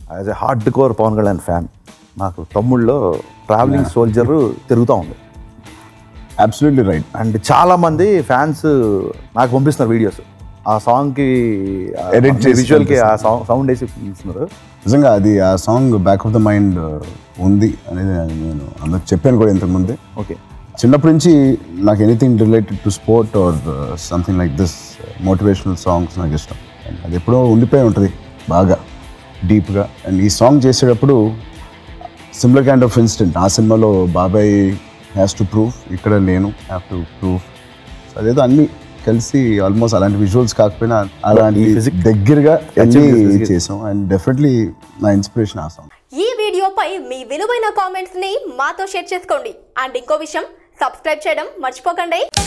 as a hard core Pawan Kalyan fan నాకు తమ్ముళ్ళలో travelling soldier తిరుగుతూ ఉంది అబ్సల్యూట్లీ రైట్ అండ్ చాలా మంది ఫ్యాన్స్ నాకు పంపిస్తున్నారు వీడియోస్ ఆ సాంగ్కి Edit చేసి విజువల్కి ఆ సౌండ్ సౌండ్ వేసి పంపిస్తున్నారు నిజంగా అది ఆ song back of the mind ఉంది అనేది నేను అందరికి చెప్పాను కూడా ఇంతకుముందే ఓకే చిన్నప్పటి నుంచి నాకు anything related to sport or something like this motivational songs నాకు ఇష్టం And అది ఎప్పుడో ఉండిపోయి ఉంటుంది బాగా డీప్గా అండ్ ఈ సాంగ్ చేసేటప్పుడు సిమిలర్ కైండ్ ఆఫ్ ఇన్సిడెంట్ ఆ సినిమాలో బాబాయ్ హ్యాస్ టు ప్రూవ్ ఇక్కడ నేను హ్యావ్ టు ప్రూవ్ సో అదేదో అన్ని కలిసి ఆల్మోస్ట్ అలాంటి విజువల్స్ కాకపోయినా అలాంటి physics- దగ్గరగా Actually, వెళ్ళి physics- చేసాం అండ్ డెఫినెట్లీ నా ఇన్స్పిరేషన్ ఆ సాంగ్ ఈ వీడియోపై మీ విలువైన కామెంట్స్ ని మాతో షేర్ చేసుకోండి అండ్ ఇంకో విషయం సబ్స్క్రైబ్ చేయడం మర్చిపోకండి